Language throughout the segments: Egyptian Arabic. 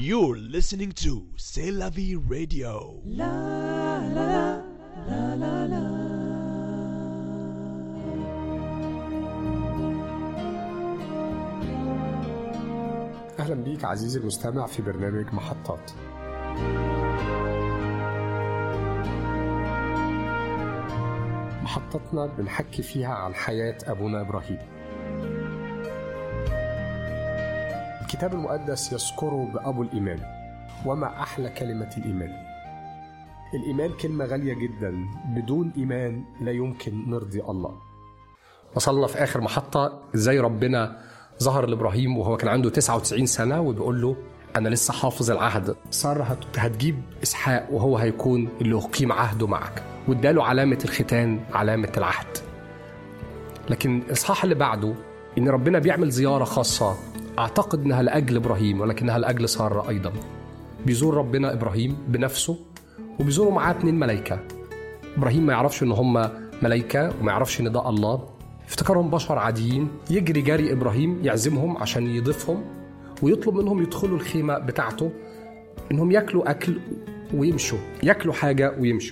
You're listening to C'est la vie radio. أهلا بيك عزيزي المستمع في برنامج محطات محطتنا بنحكي فيها عن حياة أبونا إبراهيم الكتاب المقدس يذكره بأبو الإيمان وما أحلى كلمة الإيمان الإيمان كلمة غالية جدا بدون إيمان لا يمكن نرضي الله وصلنا في آخر محطة إزاي ربنا ظهر لإبراهيم وهو كان عنده 99 سنة وبيقول له أنا لسه حافظ العهد سارة هت- هتجيب إسحاق وهو هيكون اللي أقيم عهده معك واداله علامة الختان علامة العهد لكن الإصحاح اللي بعده إن ربنا بيعمل زيارة خاصة أعتقد إنها لأجل إبراهيم ولكنها لأجل سارة أيضا بيزور ربنا إبراهيم بنفسه وبيزوروا معاه اتنين ملايكة إبراهيم ما يعرفش إن هم ملايكة وما يعرفش إن ده الله افتكرهم بشر عاديين يجري جري إبراهيم يعزمهم عشان يضيفهم ويطلب منهم يدخلوا الخيمة بتاعته إنهم ياكلوا أكل ويمشوا ياكلوا حاجة ويمشوا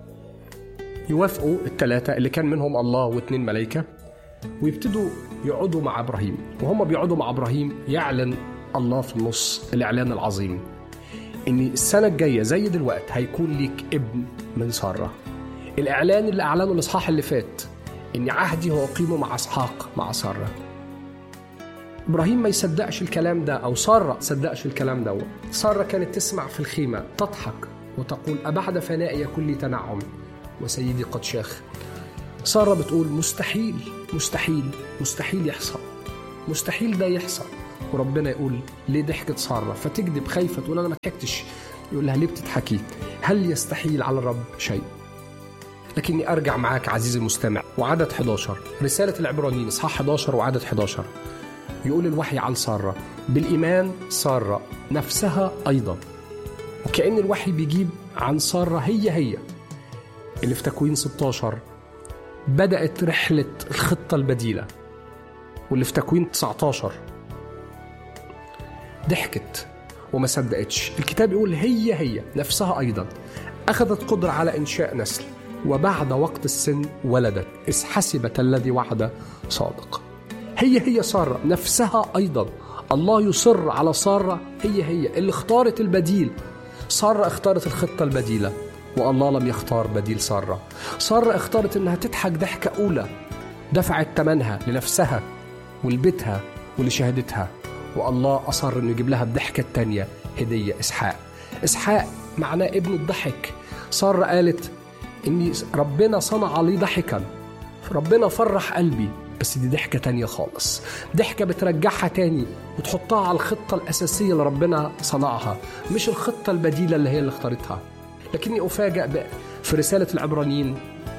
يوافقوا الثلاثة اللي كان منهم الله واثنين ملايكة ويبتدوا يقعدوا مع إبراهيم وهم بيقعدوا مع إبراهيم يعلن الله في النص الإعلان العظيم إن السنة الجاية زي دلوقتي هيكون ليك ابن من سارة الإعلان اللي أعلنه الإصحاح اللي فات إن عهدي هو أقيمه مع إسحاق مع سارة إبراهيم ما يصدقش الكلام ده أو سارة تصدقش الكلام ده سارة كانت تسمع في الخيمة تضحك وتقول أبعد فنائي يكون لي تنعم وسيدي قد شاخ سارة بتقول مستحيل مستحيل مستحيل يحصل مستحيل ده يحصل وربنا يقول ليه ضحكت سارة فتكذب خايفة تقول أنا ما ضحكتش يقول لها ليه بتضحكي هل يستحيل على الرب شيء لكني أرجع معاك عزيزي المستمع وعدد 11 رسالة العبرانيين إصحاح 11 وعدد 11 يقول الوحي عن سارة بالإيمان سارة نفسها أيضا وكأن الوحي بيجيب عن سارة هي هي اللي في تكوين 16 بدأت رحلة الخطة البديلة واللي في تكوين 19 ضحكت وما صدقتش الكتاب يقول هي هي نفسها أيضا أخذت قدرة على إنشاء نسل وبعد وقت السن ولدت إذ حسبت الذي وعد صادق هي هي سارة نفسها أيضا الله يصر على سارة هي هي اللي اختارت البديل سارة اختارت الخطة البديلة والله لم يختار بديل سارة سارة اختارت انها تضحك ضحكة أولى دفعت ثمنها لنفسها ولبيتها ولشهادتها والله أصر انه يجيب لها الضحكة التانية هدية إسحاق إسحاق معناه ابن الضحك سارة قالت إني ربنا صنع لي ضحكا ربنا فرح قلبي بس دي ضحكة تانية خالص ضحكة بترجعها تاني وتحطها على الخطة الأساسية اللي ربنا صنعها مش الخطة البديلة اللي هي اللي اختارتها لكني أفاجأ ب- في رسالة العبرانيين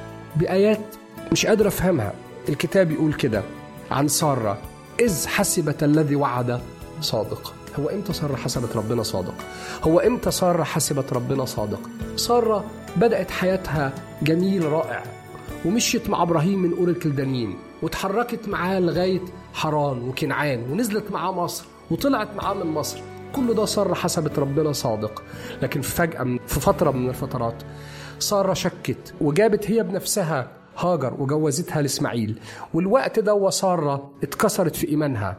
بآيات مش قادر أفهمها الكتاب يقول كده عن سارة إذ حسبت الذي وعد صادق هو إمتى سارة حسبت ربنا صادق هو إمتى سارة حسبت ربنا صادق سارة بدأت حياتها جميل رائع ومشيت مع ابراهيم من اور الكلدانيين واتحركت معاه لغايه حران وكنعان ونزلت معاه مصر وطلعت معاه من مصر كل ده ساره حسبت ربنا صادق لكن فجاه من- في فتره من الفترات ساره شكت وجابت هي بنفسها هاجر وجوزتها لاسماعيل والوقت ده وساره اتكسرت في ايمانها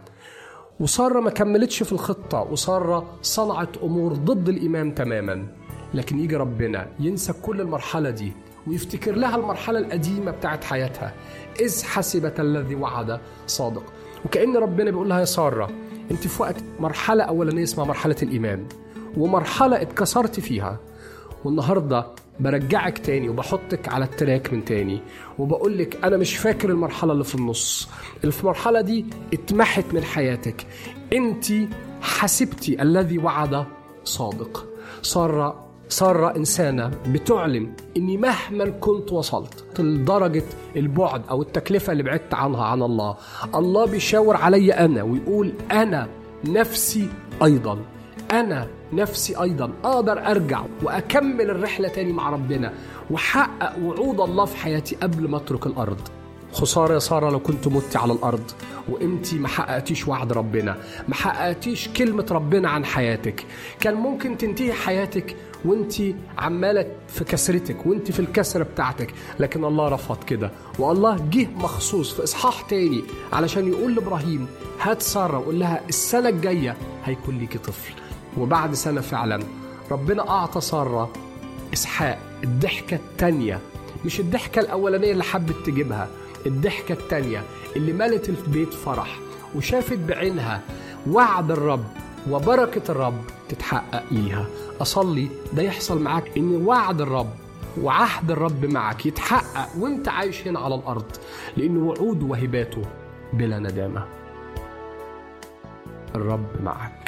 وسارة ما كملتش في الخطة وسارة صنعت أمور ضد الإيمان تماما لكن يجي ربنا ينسى كل المرحلة دي ويفتكر لها المرحلة القديمة بتاعت حياتها إذ حسبت الذي وعد صادق وكأن ربنا بيقول لها يا سارة أنت في وقت مرحلة أولانية اسمها مرحلة الإيمان ومرحلة اتكسرت فيها والنهارده برجعك تاني وبحطك على التراك من تاني وبقول لك انا مش فاكر المرحله اللي في النص اللي في المرحله دي اتمحت من حياتك انت حسبتي الذي وعد صادق ساره ساره انسانه بتعلن اني مهما كنت وصلت لدرجه البعد او التكلفه اللي بعدت عنها عن الله الله بيشاور علي انا ويقول انا نفسي ايضا أنا نفسي أيضا أقدر أرجع وأكمل الرحلة تاني مع ربنا وحقق وعود الله في حياتي قبل ما أترك الأرض خسارة يا سارة لو كنت مت على الأرض وانت ما حققتيش وعد ربنا ما حققتيش كلمة ربنا عن حياتك كان ممكن تنتهي حياتك وانت عمالة في كسرتك وانت في الكسرة بتاعتك لكن الله رفض كده والله جه مخصوص في إصحاح تاني علشان يقول لإبراهيم هات سارة وقول لها السنة الجاية هيكون ليكي طفل وبعد سنة فعلا ربنا أعطى سارة إسحاق الضحكة التانية مش الضحكة الأولانية اللي حبت تجيبها الضحكة التانية اللي ملت البيت فرح وشافت بعينها وعد الرب وبركة الرب تتحقق ليها أصلي ده يحصل معاك إن وعد الرب وعهد الرب معك يتحقق وانت عايش هنا على الأرض لأن وعوده وهباته بلا ندامة الرب معك